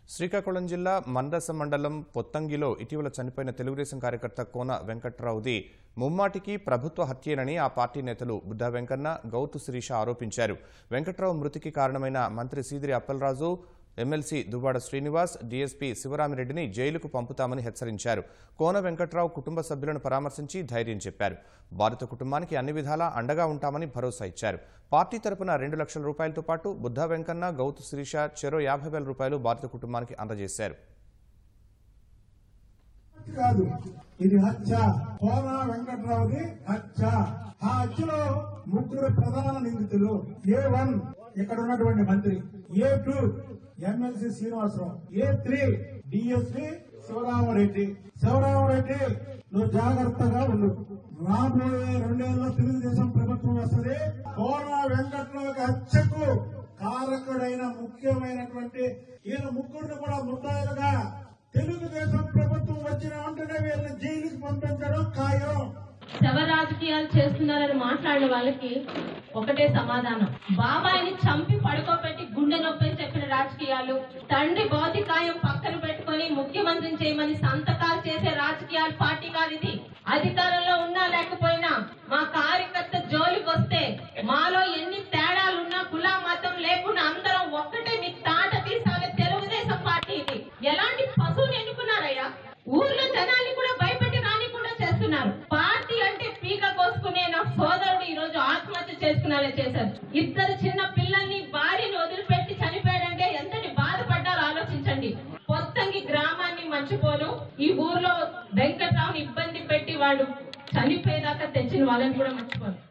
శ్రీకాకుళం జిల్లా మందస మండలం పొత్తంగిలో ఇటీవల చనిపోయిన తెలుగుదేశం కార్యకర్త కోన వెంకట్రావుది ముమ్మాటికి ప్రభుత్వ హత్యేనని ఆ పార్టీ నేతలు బుద్ధా వెంకన్న గౌతు శిరీష ఆరోపించారు వెంకట్రావు మృతికి కారణమైన మంత్రి సీదిరి అప్పలరాజు ఎమ్మెల్సీ దువ్వాడ శ్రీనివాస్ డీఎస్పీ శివరామిరెడ్డిని జైలుకు పంపుతామని హెచ్చరించారు కోన వెంకట్రావు కుటుంబ సభ్యులను పరామర్శించి ధైర్యం చెప్పారు బాధిత కుటుంబానికి అన్ని విధాలా అండగా ఉంటామని భరోసా ఇచ్చారు పార్టీ తరపున రెండు లక్షల రూపాయలతో పాటు బుద్ధా వెంకన్న గౌతు శిరీష చెరో యాభై వేల రూపాయలు బాధిత కుటుంబానికి అందజేశారు కాదు ఇది హత్య కోన వెంకట్రావుది హత్య ఆ హత్యలో ముగ్గురు ప్రధాన నిందితులు ఏ వన్ ఇక్కడ ఉన్నటువంటి మంత్రి A two MLC Srinivasarao A three DSP Sivaramareddy Sivaramareddy నువ్వు జాగ్రత్తగా ఉండు రాబోయే రెండేళ్లలో తెలుగుదేశం ప్రభుత్వం వస్తుంది కోన వెంకట్రావుకి హత్యకు కారకుడైన ముఖ్యమైనటువంటి ఈయన ముగ్గురిని కూడా ముద్దాయిలుగా తెలుగుదేశం ప్రభుత్వం వచ్చిన వెంటనే వీళ్ళని జైలుకి పంపించడం ఖాయం శవ రాజకీయాలు చేస్తున్నారని మాట్లాడిన వాళ్ళకి ఒకటే సమాధానం బాబాయిని చంపి పడుకోబెట్టి గుండె నొప్పి అని చెప్పిన రాజకీయాలు తండ్రి భౌతికాయం పక్కన పెట్టుకొని ముఖ్యమంత్రిని చేయమని సంతకాలు చేసే రాజకీయాలు పార్టీ కాదు ఇది అధికారంలో ఉన్నా లేకపోయినా మా కార్యకర్త జోలికి వస్తే మాలో ఎన్ని తేడాలున్నా కుల మతం లేకుండా అందరం ఒక్కటే మీ తాట తీసాగే తెలుగుదేశం పార్టీ ఇది ఎలాంటి పశువుని ఎన్నుకున్నారయ్యా ఊర్లో జనాన్ని కూడా భయపెట్టి రాని కూడా చేస్తున్నారు పార్టీ అంటే పీక కోసుకునే నా సోదరుడు ఈ రోజు ఆత్మహత్య చేసుకునేలా చేశారు ఇద్దరు చిన్న పిల్లల్ని భార్యని వదిలిపెట్టి చనిపోయాడంటే ఎంతటి బాధపడ్డారో ఆలోచించండి పొత్తంగి గ్రామాన్ని మర్చిపోను ఈ ఊర్లో వెంకట్రావుని ఇబ్బంది పెట్టి వాడు చనిపోయేదాకా తెచ్చిన వాళ్ళని కూడా మర్చిపోను